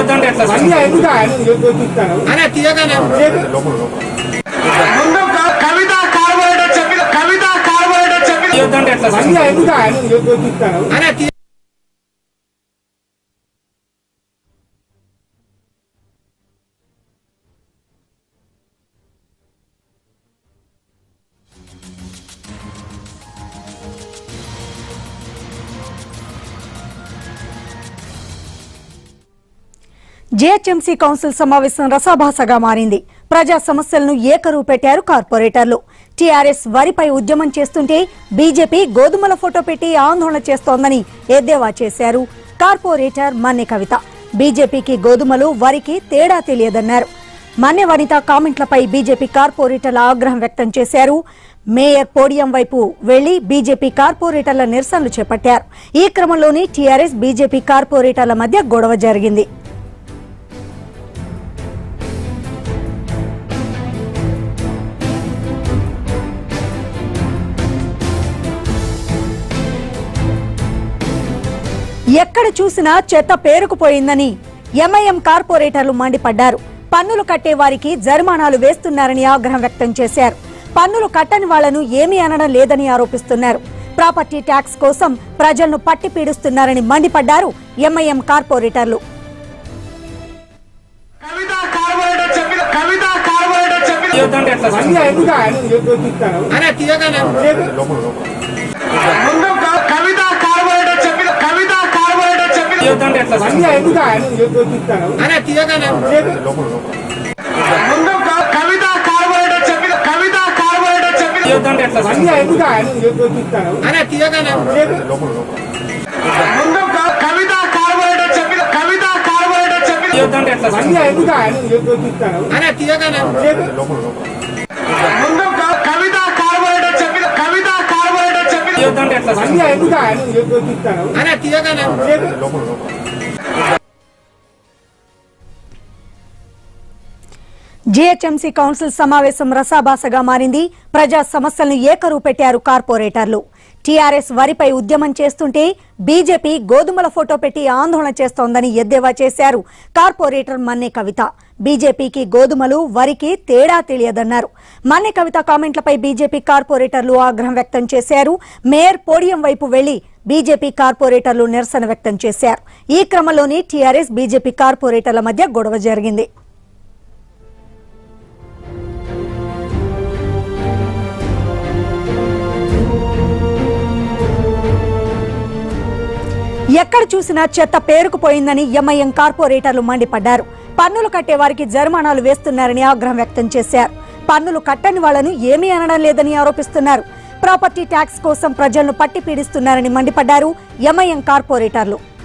తీయొద్దంటే ఎట్లా సార్? అన్నీ ఎందుకు ఆయన చూపిస్తాను అనే తీయగానే ముందు క- కవిత కార్బోరేటర్ చెప్పిన కవిత కార్బోరేటర్ చెప్పిన తీయొద్దంటే ఎట్లా సార్? అన్నీ ఎందుకు ఆయన చూపిస్తాను అనే తీయ జీహెచ్ఎంసీ కౌన్సిల్ సమావేశం రసాభాసగా మారింది ప్రజా సమస్యలను ఏకరువు పెట్టారు కార్పొరేటర్లు టీఆర్ఎస్ వరిపై ఉద్యమం చేస్తుంటే బీజేపీ గోధుమల ఫోటో పెట్టి ఆందోళన చేస్తోందని ఎద్దేవా చేశారు కార్పొరేటర్ మన్నె కవిత బీజేపీకి గోధుమలు వరికి తేడా తెలియదన్నారు మన్నె వనిత కామెంట్లపై బీజేపీ కార్పొరేటర్ల ఆగ్రహం వ్యక్తం చేశారు మేయర్ పోడియం వైపు వెళ్లి బీజేపీ కార్పొరేటర్ల నిరసనలు చేపట్టారు ఈ క్రమంలోనే టీఆర్ఎస్ బీజేపీ కార్పొరేటర్ల మధ్య గొడవ జరిగింది ఎక్కడ చూసినా చెత్త పేరుకుపోయిందని ఎంఐఎం కార్పొరేటర్లు మండిపడ్డారు పన్నులు కట్టే వారికి జరిమానాలు వేస్తున్నారని ఆగ్రహం వ్యక్తం చేశారు పన్నులు కట్టని వాళ్లను ఏమీ అనడం లేదని ఆరోపిస్తున్నారు ప్రాపర్టీ ట్యాక్స్ కోసం ప్రజలను పట్టి పీడిస్తున్నారని మండిపడ్డారు ఎంఐఎం కార్పొరేటర్లు కవిత కార్బోరేటర్ చెప్పిన కవిత కార్బోరేటర్ చెప్పిన తీయొద్దంటే ఎట్లా సార్? అన్నీ ఎందుకు ఆయన చూపిస్తాను అనే తీయగానే ముందు క- కవిత కార్బోరేటర్ చెప్పిన కవిత కార్బోరేటర్ చెప్పిన తీయొద్దంటే ఎట్లా సార్? అన్నీ ఎందుకు ఆయన చూపిస్తాను అనే తీయగానే ముందు క- కవిత కార్బోరేటర్ చెప్పిన కవిత కార్బోరేటర్ చెప్పిన తీయొద్దంటే ఎట్లా సార్? అన్నీ ఎందుకు ఆయన చూపిస్తాను అనే తీయగానే ముందు క- కవిత కార్బోరేటర్ చెప్పిన కవిత కార్బోరేటర్ చెప్పిన తీయొద్దంటే ఎట్లా సార్? అన్నీ ఎందుకు ఆయన చూపిస్తాను అనే తీయగానే ముందు క- కవిత కార్బోరేటర్ చెప్పిన కవిత కార్బోరేటర్ చెప్పిన తీయొద్దంటే ఎట్లా సార్? అన్నీ ఎందుకు ఆయన చూపిస్తాను అనే తీయగానే జీహెచ్ఎంసీ కౌన్సిల్ సమావేశం రసాభాసగా మారింది ప్రజా సమస్యలను ఏకరువు పెట్టారు కార్పొరేటర్లు టీఆర్ఎస్ వరిపై ఉద్యమం చేస్తుంటే బీజేపీ గోధుమల ఫోటో పెట్టి ఆందోళన చేస్తోందని ఎద్దేవా చేశారు కార్పొరేటర్ మన్నె కవిత బీజేపీకి గోధుమలు వరికి తేడా తెలియదన్నారు మన్నె కవిత కామెంట్లపై బీజేపీ కార్పొరేటర్లు ఆగ్రహం వ్యక్తం చేశారు మేయర్ పోడియం వైపు వెళ్లి బీజేపీ కార్పొరేటర్లు నిరసన వ్యక్తం చేశారు ఈ క్రమంలోనే టీఆర్ఎస్ బీజేపీ కార్పొరేటర్ల మధ్య గొడవ జరిగింది ఎక్కడ చూసినా చెత్త పేరుకుపోయిందని ఎంఐఎం కార్పొరేటర్లు మండిపడ్డారు పన్నులు కట్టే వారికి జరిమానాలు వేస్తున్నారని ఆగ్రహం వ్యక్తం చేశారు పన్నులు కట్టని వాళ్లను ఏమీ అనడం లేదని ఆరోపిస్తున్నారు ప్రాపర్టీ ట్యాక్స్ కోసం ప్రజలను పట్టి పీడిస్తున్నారని మండిపడ్డారు ఎంఐఎం కార్పొరేటర్లు